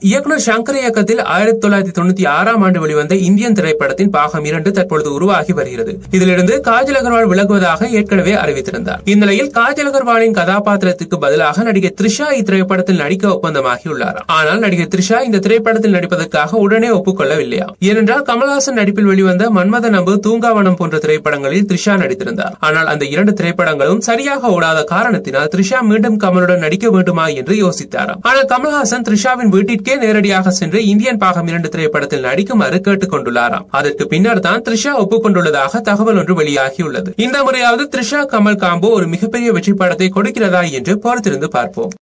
இயக்குனர் சங்கர் இயக்கத்தில் ஆயிரத்தி தொள்ளாயிரத்தி தொண்ணூத்தி ஆறாம் ஆண்டு வெளிவந்த இந்தியன் திரைப்படத்தின் பாகம் இரண்டு தற்பொழுது உருவாகி வருகிறது இதிலிருந்து காஜல் அகர்வால் விலகுவதாக ஏற்கனவே அறிவித்திருந்தார் இந்நிலையில் காஜல் அகர்வாலின் கதாபாத்திரத்துக்கு பதிலாக நடிகை த்ரிஷா இத்திரைப்படத்தில் நடிக்க ஒப்பந்தமாகியுள்ளார் ஆனால் நடிகை த்ரிஷா இந்த திரைப்படத்தில் நடிப்பதற்காக உடனே ஒப்புக்கொள்ளவில்லையா ஏனென்றால் கமல்ஹாசன் நடிப்பில் வெளிவந்த மன்மத நம்பு தூங்காவனம் போன்ற திரைப்படங்களில் த்ரிஷா நடித்திருந்தார் ஆனால் அந்த இரண்டு திரைப்படங்களும் சரியாக ஓடாத காரணத்தினால் த்ரிஷா மீண்டும் கமலுடன் நடிக்க வேண்டுமா என்று யோசித்தாராம் ஆனால் கமல்ஹாசன் த்ரிஷாவின் வீட்டிற்கே நேரடியாக சென்று இந்தியன் பாகம் இரண்டு திரைப்படத்தில் நடிக்குமாறு கேட்டுக் கொண்டுள்ளாராம் அதற்கு பின்னர் தான் த்ரிஷா ஒப்புக்கொண்டுள்ளதாக தகவல் ஒன்று வெளியாகியுள்ளது இந்த முறையாவது த்ரிஷா கமல் காம்போ ஒரு மிகப்பெரிய வெற்றி படத்தை கொடுக்கிறதா என்று பொறுத்திருந்து பார்ப்போம்